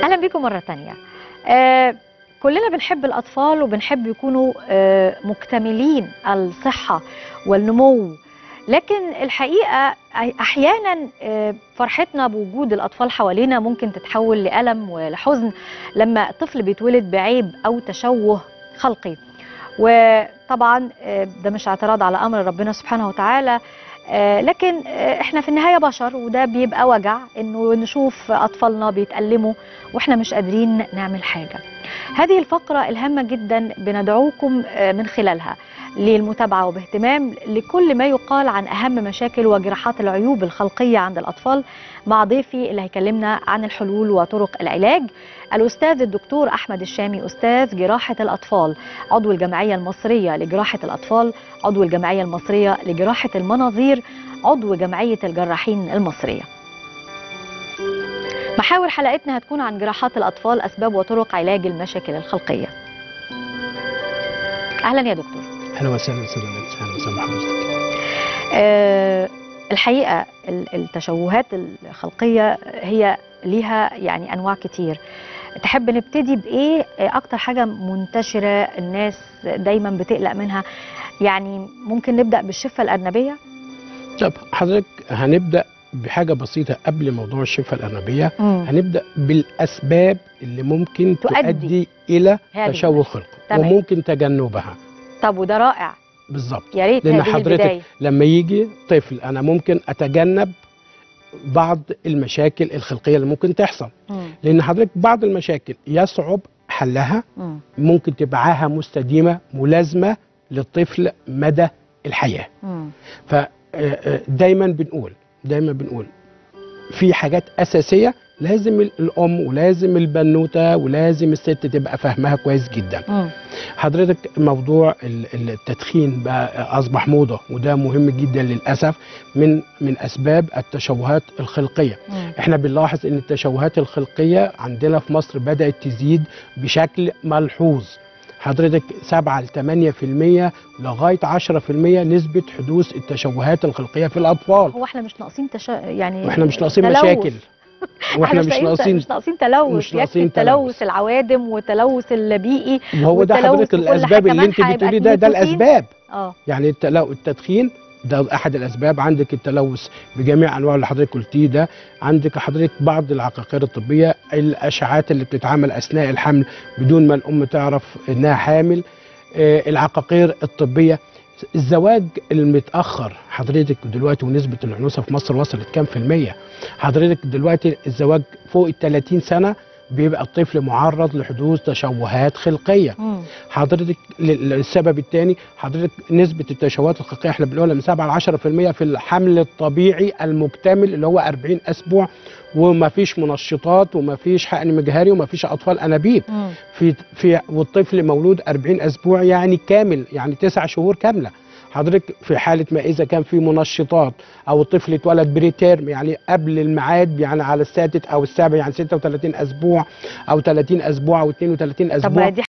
اهلا بيكم مره تانية آه كلنا بنحب الاطفال وبنحب يكونوا آه مكتملين الصحه والنمو لكن الحقيقه احيانا آه فرحتنا بوجود الاطفال حوالينا ممكن تتحول لالم ولحزن لما طفل بيتولد بعيب او تشوه خلقي وطبعا آه ده مش اعتراض على امر ربنا سبحانه وتعالى آه لكن آه احنا في النهايه بشر وده بيبقى وجع انه نشوف اطفالنا بيتألموا واحنا مش قادرين نعمل حاجه. هذه الفقره الهامه جدا بندعوكم آه من خلالها للمتابعه وباهتمام لكل ما يقال عن اهم مشاكل وجراحات العيوب الخلقيه عند الاطفال مع ضيفي اللي هيكلمنا عن الحلول وطرق العلاج الاستاذ الدكتور احمد الشامي استاذ جراحه الاطفال عضو الجمعيه المصريه لجراحه الاطفال عضو الجمعيه المصريه لجراحه المناظير عضو جمعيه الجراحين المصريه محاور حلقتنا هتكون عن جراحات الاطفال اسباب وطرق علاج المشاكل الخلقيه اهلا يا دكتور اهلا وسهلا استاذ اهلا وسهلا بحضرتك أه الحقيقه التشوهات الخلقيه هي ليها يعني انواع كتير تحب نبتدي بايه اكتر حاجه منتشره الناس دايما بتقلق منها يعني ممكن نبدا بالشفه الارنبيه طب حضرتك هنبدا بحاجه بسيطه قبل موضوع الشفه الارنبيه مم. هنبدا بالاسباب اللي ممكن تؤدي تؤدي الى هذه تشوه خلقي تمام. وممكن تجنبها طب وده رائع بالظبط يا ريت لان هذه حضرتك البدايه لما يجي طفل انا ممكن اتجنب بعض المشاكل الخلقيه اللي ممكن تحصل مم. لان حضرتك بعض المشاكل يصعب حلها مم. ممكن تبقى عاهه مستديمه ملازمه للطفل مدى الحياه مم. فدايما بنقول دايما بنقول في حاجات اساسيه لازم الام ولازم البنوته ولازم الست تبقى فاهمها كويس جدا مم. حضرتك موضوع ال- التدخين بقى اصبح موضه وده مهم جدا للاسف من من اسباب التشوهات الخلقيه مم. احنا بنلاحظ ان التشوهات الخلقيه عندنا في مصر بدات تزيد بشكل ملحوظ حضرتك 7 ل 8% لغايه 10% نسبه حدوث التشوهات الخلقيه في الاطفال هو احنا مش ناقصين تش... يعني واحنا مش ناقصين تلوث. مشاكل واحنا مش لاقيين- ناقصين مش ناقصين تلوث مش يكفي ناقصين التلوث تلوث. العوادم وتلوث البيئي وهو ده والتلوث حضرتك في كل الاسباب حاجة اللي انت ملح بتقوليه هيبقى ده ده نيكوتين. الاسباب اه يعني التلو... التدخين ده احد الاسباب عندك التلوث بجميع انواع اللي حضرتك قلتيه ده عندك حضرتك بعض العقاقير الطبيه الاشعاعات اللي بتتعمل اثناء الحمل بدون ما الام تعرف انها حامل آه، العقاقير الطبيه الزواج المتاخر حضرتك دلوقتي ونسبه العنوسه في مصر وصلت كام في الميه حضرتك دلوقتي الزواج فوق ال 30 سنه بيبقى الطفل معرض لحدوث تشوهات خلقيه مم. حضرتك لل- للسبب الثاني حضرتك نسبه التشوهات الخلقيه احنا بنقولها من 7 ل 10% في الحمل الطبيعي المكتمل اللي هو 40 اسبوع وما فيش منشطات وما فيش حقن مجهري وما فيش اطفال انابيب مم. في في والطفل مولود 40 اسبوع يعني كامل يعني 9 شهور كامله حضرتك في حاله ما اذا كان في منشطات او الطفل اتولد بريتيرم يعني قبل الميعاد يعني على السادس او السابع يعني 36 اسبوع او 30 اسبوع او 32 طب اسبوع ما دي